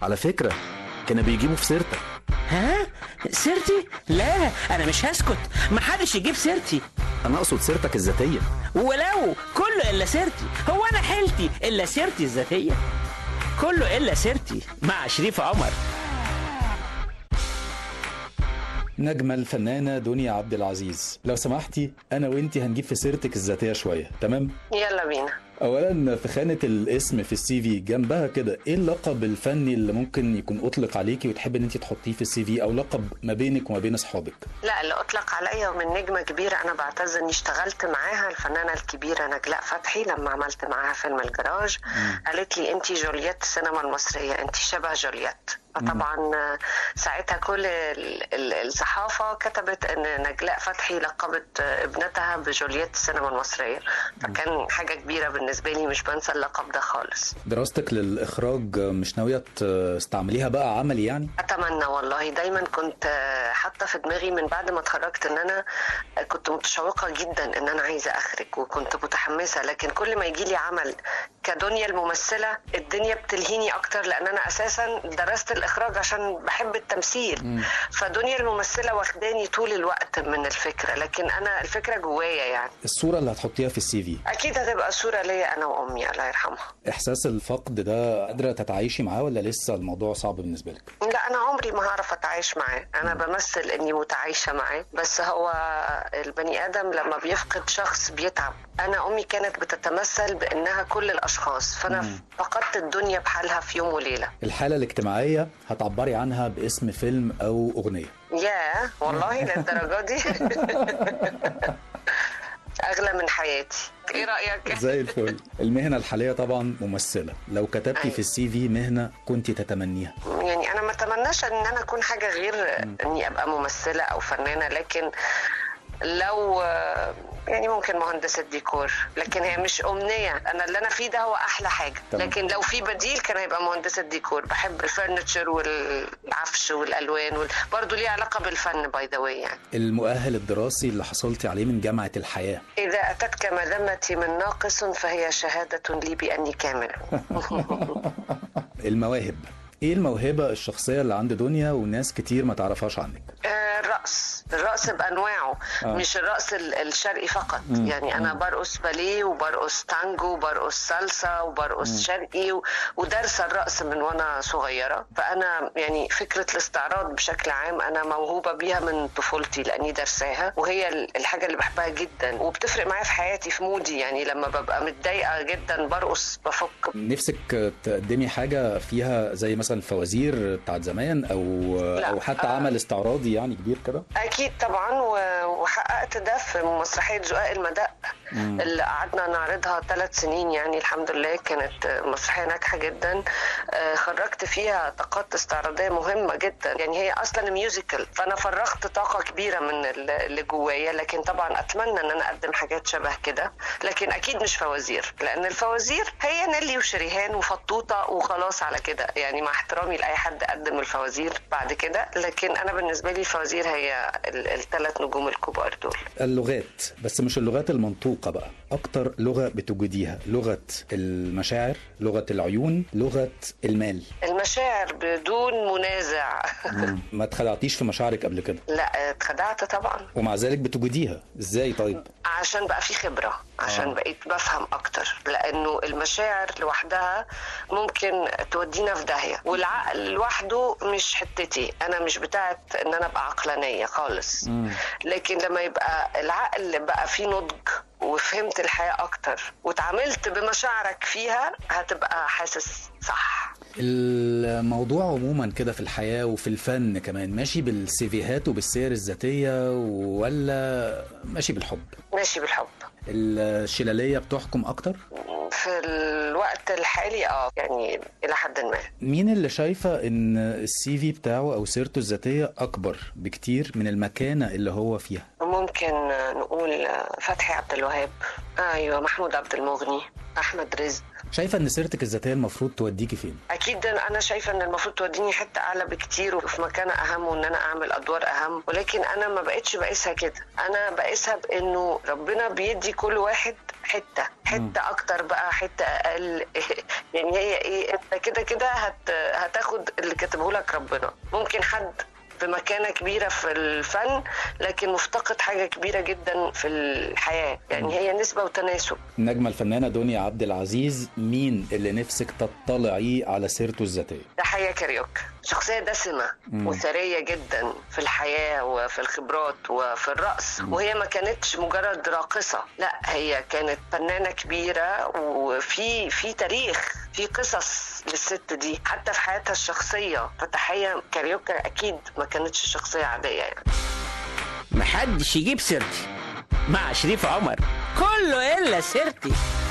على فكرة كانوا بيجيبوا في سيرتك ها سيرتي لا انا مش هسكت محدش يجيب سيرتي أنا أقصد سيرتك الذاتية ولو كله الا سيرتي هو انا حيلتي الا سيرتي الذاتيه كله الا سيرتي مع شريف عمر نجمة الفنانة دنيا عبد العزيز لو سمحتي أنا وإنتي هنجيب في سيرتك الذاتية شوية تمام؟ يلا بينا أولا في خانة الاسم في السي في جنبها كده إيه اللقب الفني اللي ممكن يكون أطلق عليكي وتحبي إن أنت تحطيه في السي في أو لقب ما بينك وما بين أصحابك؟ لا اللي اطلق عليا من نجمه كبيره انا بعتز اني اشتغلت معاها الفنانه الكبيره نجلاء فتحي لما عملت معاها فيلم الجراج قالت لي انت جولييت السينما المصريه انت شبه جولييت فطبعا آه، ساعتها كل ال- ال- الصحافه كتبت ان نجلاء فتحي لقبت آه، ابنتها بجولييت السينما المصريه فكان حاجه كبيره بالنسبه لي مش بنسى اللقب ده خالص دراستك للإخراج مش ناوية تستعمليها بقى عملي يعني؟ اتمنى والله دايما كنت آه، حاطه في دماغي من بعد ما اتخرجت ان انا آه، كنت متشوقه جدا ان انا عايزه اخرج وكنت متحمسه لكن كل ما يجي لي عمل كدنيا الممثله الدنيا بتلهيني اكتر لان انا اساسا درست الاخراج عشان بحب التمثيل فدنيا الممثله واخداني طول الوقت من الفكره لكن انا الفكره جوايا يعني الصورة اللي هتحطيها في السي في اكيد هتبقى صوره ليا انا وامي الله يرحمها إحساس الفقد ده قادرة تتعايشي معاه ولا لسه الموضوع صعب بالنسبة لك؟ لا انا عمري ما هعرف اتعايش معاه انا بمثل اني متعايشه معاه بس هو البني ادم لما بيفقد شخص بيتعب انا امي كانت بتتمثل بانها كل الاشخاص فانا فقدت الدنيا بحالها في يوم وليله الحالة الاجتماعية هتعبري عنها باسم فيلم أو أغنية يا والله للدرجه دي اغلى من حياتي ايه رايك زي الفل المهنة الحالية طبعا ممثلة لو كتبتي في السي في مهنة كنت تتمنيها يعني انا ما اتمناش ان انا اكون حاجه غير اني ابقى ممثله او فنانه لكن لو يعني ممكن مهندسة ديكور لكن هي مش أمنية أنا اللي أنا فيه ده هو أحلى حاجة تمام. لكن لو في بديل كان هيبقى مهندسة ديكور بحب الفرنتشر والعفش والألوان وال... برضه ليه علاقة بالفن باي ذا واي يعني المؤهل الدراسي اللي حصلتي عليه من جامعة الحياة إذا أتتك مذمتي من ناقص فهي شهادة لي بأني كامل المواهب ايه الموهبة الشخصية اللي عند دنيا وناس كتير ما تعرفهاش عنك آه، الرقص الرقص بأنواعه آه. آه. مش الرقص ال- الشرقي فقط مم. يعني أنا برقص باليه وبرقص تانجو وبرقص صلصة وبرقص شرقي و... ودارسة الرقص من وأنا صغيرة فأنا يعني فكرة الاستعراض بشكل عام أنا موهوبة بيها من طفولتي لأني درساها وهي ال- الحاجة اللي بحبها جدا وبتفرق معايا في حياتي في مودي يعني لما ببقى متضايقة جدا برقص بفك نفسك تقدمي حاجة فيها زي مثلا الفوازير بتاعت زمان او لا. او حتى آه. عمل استعراضي يعني كبير كده اكيد طبعا و- وحققت ده في مسرحيه زقاق المدق اللي قعدنا نعرضها ثلاث سنين يعني الحمد لله كانت مسرحيه ناجحه جدا آه، خرجت فيها طاقات استعراضيه مهمه جدا يعني هي اصلا ميوزيكال فانا فرغت طاقه كبيره من ال- اللي جوايا لكن طبعا اتمنى ان انا اقدم حاجات شبه كده لكن اكيد مش فوازير لان الفوازير هي نيلي وشريهان وفطوطه وخلاص على كده يعني مع احترامي لاي حد قدم الفوازير بعد كده لكن انا بالنسبه لي الفوازير هي الثلاث نجوم الكبار دول اللغات بس مش اللغات المنطوقة بقى اكتر لغة بتوجديها لغة المشاعر لغة العيون لغة المال المشاعر بدون منازع ما اتخدعتيش في مشاعرك قبل كده لا اتخدعت طبعا ومع ذلك بتوجديها ازاي طيب عشان بقى في خبرة عشان آه. بقيت بفهم أكتر لأنه المشاعر لوحدها ممكن تودينا في داهية والعقل لوحده مش حتتي أنا مش بتاعت إن أنا أبقى عقلانية خالص لكن لما يبقى العقل بقى فيه نضج وفهمت الحياة أكتر وتعاملت بمشاعرك فيها هتبقى حاسس صح الموضوع عموما كده في الحياة وفي الفن كمان ماشي بالسيفيهات وبالسير الذاتية ولا ماشي بالحب ماشي بالحب الشلالية بتحكم أكتر في الوقت الحالي اه يعني إلى حد ما مين اللي شايفة إن السي في بتاعه أو سيرته الذاتية أكبر بكتير من المكانة اللي هو فيها ممكن نقول فتحي عبد الوهاب ايوه محمود عبد المغني احمد رزق شايفة إن سيرتك الذاتية المفروض توديكي فين؟ اكيد انا شايفه ان المفروض توديني حته اعلى بكتير وفي مكان اهم وان انا اعمل ادوار اهم ولكن انا ما بقتش بقيسها كده انا بقيسها بانه ربنا بيدي كل واحد حته حته اكتر بقى حته اقل يعني هي ايه انت كده كده هت هتاخد اللي كاتبه لك ربنا ممكن حد في مكانه كبيره في الفن لكن مفتقد حاجه كبيره جدا في الحياه يعني هي نسبه وتناسب النجمه الفنانه دنيا عبد العزيز مين اللي نفسك تطلعي على سيرته الذاتيه تحية كاريوكا شخصية دسمة وثرية جدا في الحياة وفي الخبرات وفي الرقص وهي ما كانتش مجرد راقصة لا هي كانت فنانة كبيرة وفي في تاريخ في قصص للست دي حتى في حياتها الشخصية فتحية كاريوكا أكيد ما كانتش شخصية عادية يعني محدش يجيب سيرتي مع شريف عمر كله الا سيرتي